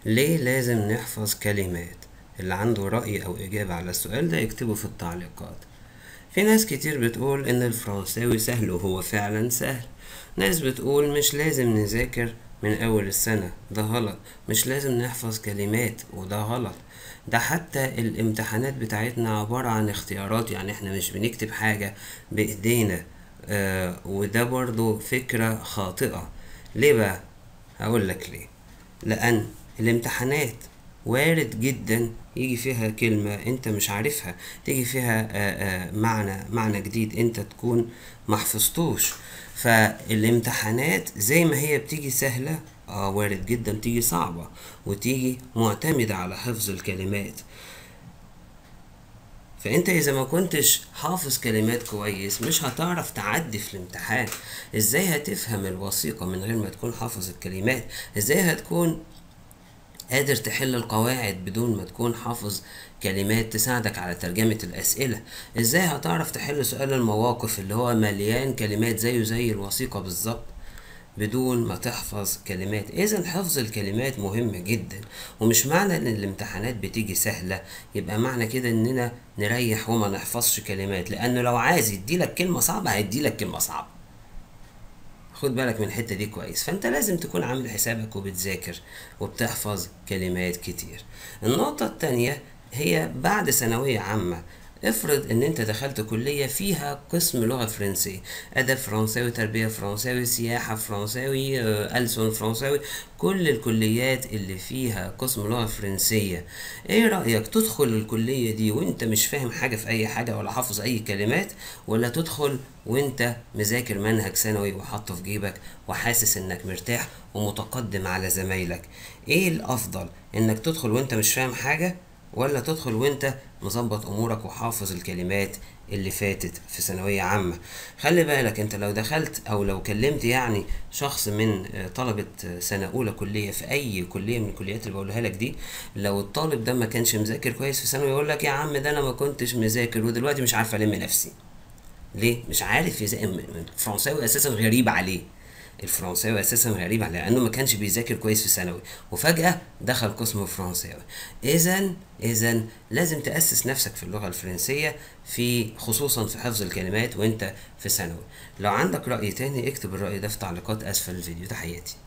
ليه لازم نحفظ كلمات اللي عنده رأي أو إجابة على السؤال ده يكتبه في التعليقات في ناس كتير بتقول إن الفرنساوي سهل وهو فعلا سهل ناس بتقول مش لازم نذاكر من أول السنة ده غلط مش لازم نحفظ كلمات وده غلط ده حتى الامتحانات بتاعتنا عبارة عن اختيارات يعني احنا مش بنكتب حاجة بإيدينا آه وده برضو فكرة خاطئة ليه بقى؟ هقول لك ليه لأن الامتحانات وارد جدا يجي فيها كلمة انت مش عارفها تيجي فيها آآ آآ معنى معنى جديد انت تكون محفظتوش فالامتحانات زي ما هي بتيجي سهلة اه وارد جدا تيجي صعبة وتيجي معتمدة على حفظ الكلمات فانت اذا ما كنتش حافظ كلمات كويس مش هتعرف تعدي في الامتحان ازاي هتفهم الوثيقة من غير ما تكون حافظ الكلمات ازاي هتكون قادر تحل القواعد بدون ما تكون حافظ كلمات تساعدك على ترجمة الأسئلة ازاي هتعرف تحل سؤال المواقف اللي هو مليان كلمات زيه زي الوثيقة بالظبط بدون ما تحفظ كلمات اذا حفظ الكلمات مهم جدا ومش معنى ان الامتحانات بتيجي سهلة يبقى معنى كده اننا نريح وما نحفظش كلمات لانه لو عايز يديلك كلمة صعبة هيديلك كلمة صعبة خد بالك من الحتة دي كويس فانت لازم تكون عامل حسابك وبتذاكر وبتحفظ كلمات كتير النقطة التانية هي بعد ثانوية عامة افرض ان انت دخلت كلية فيها قسم لغة فرنسية ادب فرنساوي تربية فرنساوي سياحة فرنساوي آه، ألسن فرنساوي كل الكليات اللي فيها قسم لغة فرنسية ايه رأيك تدخل الكلية دي وانت مش فاهم حاجة في اي حاجة ولا حافظ اي كلمات ولا تدخل وانت مذاكر منهج ثانوي وحاطه في جيبك وحاسس انك مرتاح ومتقدم على زمايلك ايه الافضل انك تدخل وانت مش فاهم حاجة ولا تدخل وانت مظبط امورك وحافظ الكلمات اللي فاتت في ثانوية عامة خلي بالك انت لو دخلت او لو كلمت يعني شخص من آه، طلبة آه، سنة اولى كلية في اي كلية من الكليات اللي بقولها لك دي لو الطالب ده ما كانش مذاكر كويس في ثانوي يقول لك يا عم ده انا ما كنتش مذاكر ودلوقتي مش عارف الم نفسي ليه مش عارف يذاكر الفرنساوي اساسا غريب عليه الفرنساوي اساسا غريب عليه لانه ما كانش بيذاكر كويس في ثانوي وفجاه دخل قسم فرنساوي اذا اذا لازم تاسس نفسك في اللغه الفرنسيه في خصوصا في حفظ الكلمات وانت في ثانوي لو عندك راي تاني اكتب الراي ده في تعليقات اسفل الفيديو تحياتي